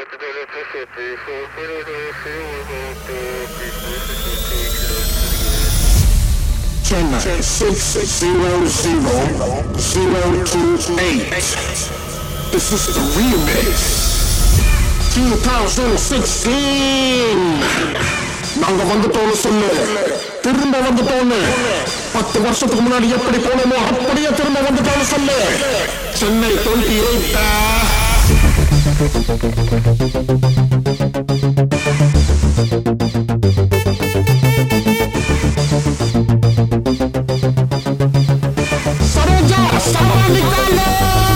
Chennai six zero zero zero two eight. This is the remix. 2016 நாங்க வந்துட்டோம்னு சொல்லு திரும்ப வந்துட்டோம்னு பத்து வருஷத்துக்கு முன்னாடி எப்படி போனோமோ அப்படியே திரும்ப வந்துட்டோம்னு சொல்லு சென்னை டுவெண்ட்டி எயிட்டா சரோஜா சரவண நிக்காலே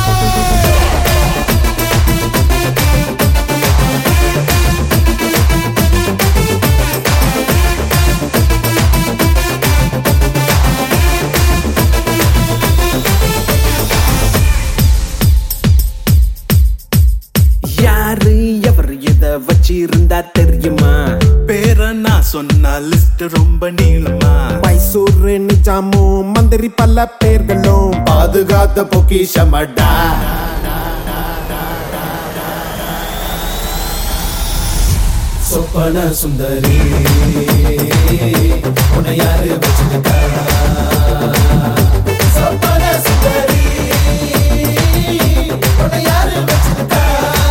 யாரு எவர் எத வச்சிருந்தா தெரியுமா பேர நான் சொன்ன லிஸ்ட் ரொம்ப நீளமா மைசூர் நிஜாமும் மந்திரி பல பேர்களும் பாதுகாத்த பொக்கிஷமடா சொப்பன சுந்தரி உன்னை யாரு வச்சிருக்கா சொப்பன சுந்தரி உன்னை யாரு வச்சிருக்கா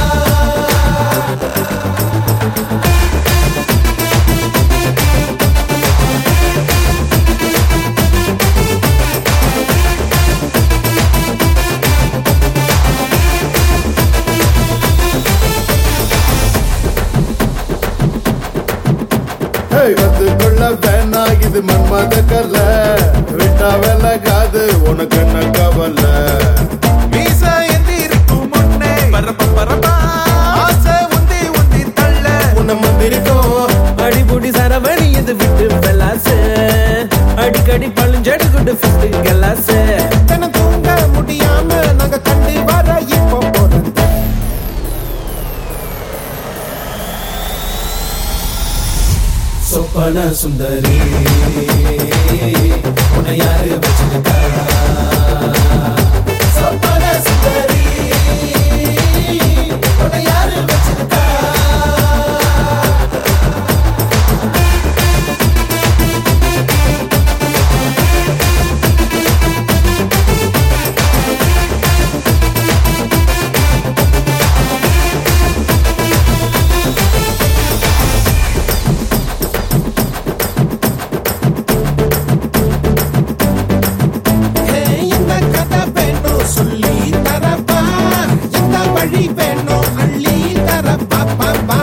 கத்துக்கொள்ள வேணா இது மன்மத கல்ல விட்டா விலகாது உனக்கு என்ன கவலை மீச எந்திரிக்கும் முன்னே பரப்ப பரப்பா ஆசை உந்தி உந்தி தள்ள உன்னை மந்திரிக்கும் அடிபுடி சரவணி இது விட்டு பெலாசு அடிக்கடி பழுஞ்சடி குண்டு ஃபிஸ்ட் கலாசு தினம் தூங்க முடியாம நாங்க கண்டு வர இப்போ போறது சொப்பன சுந்தரி உன்னை யாரு வச்சிருக்கா சொப்பன சுந்தரி உன்னை யாரு வச்சிருக்கா இந்த கதை வேணும் சொல்லி தரப்பா இந்த வழி வேணும் அள்ளி தரப்பா பாப்பா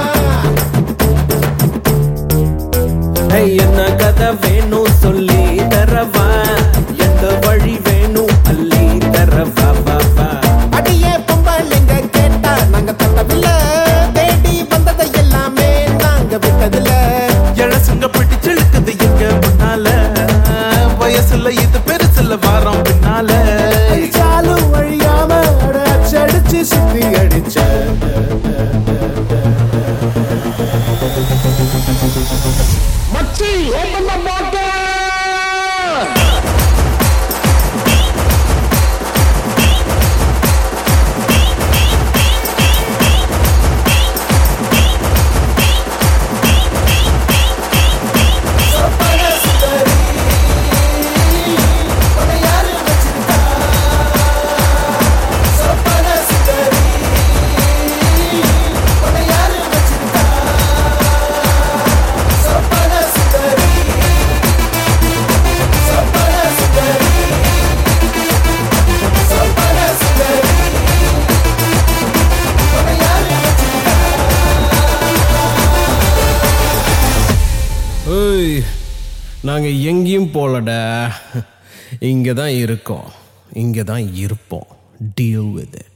என்ன கதை வேணும் சொல்லி தரவா எந்த வழி வேணும் அள்ளி தரவா பாப்பா அடியே பொம்பளைங்க கேட்டா நாங்க தட்டவில்ல தேடி வந்ததை எல்லாமே நாங்க விட்டதில்ல இளசுங்க பிடிச்சு இழுக்குது எங்க முன்னால வயசுல இது பெருசுல வாரம் பின்னால சாலும் வழியாம அட அடிச்சு சுத்தி அடிச்ச மச்சி ஓப்பன் த பாட்டில் ஏய் நாங்க எங்கேயும் போலடா இங்க தான் இருக்கோம் இங்க தான் இருப்போம் டீல் வித் இட்